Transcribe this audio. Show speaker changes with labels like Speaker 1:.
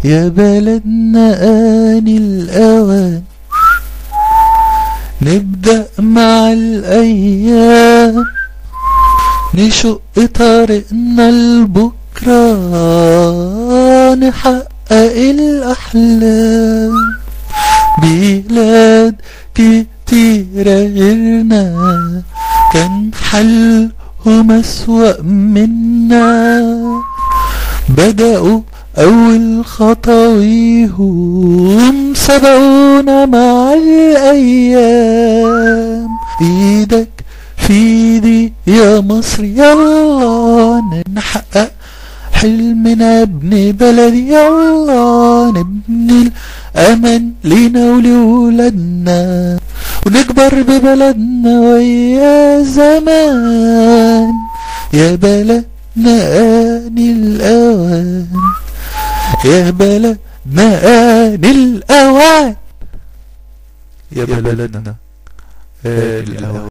Speaker 1: يا بلدنا آن الأوان نبدأ مع الأيام نشق طريقنا لبكرة نحقق الأحلام بلاد كتيرة غيرنا كان حلهم أسوأ منا بدأوا أول خطويهم سبقونا مع الأيام إيدك في ايدي يا مصر يلا نحقق حلمنا ابن بلدي يلا نبني الأمل لينا ولولادنا ونكبر ببلدنا ويا زمان يا بلدنا آن الأوان يا بلدنا آن الأوان
Speaker 2: يا بلدنا آن الأوان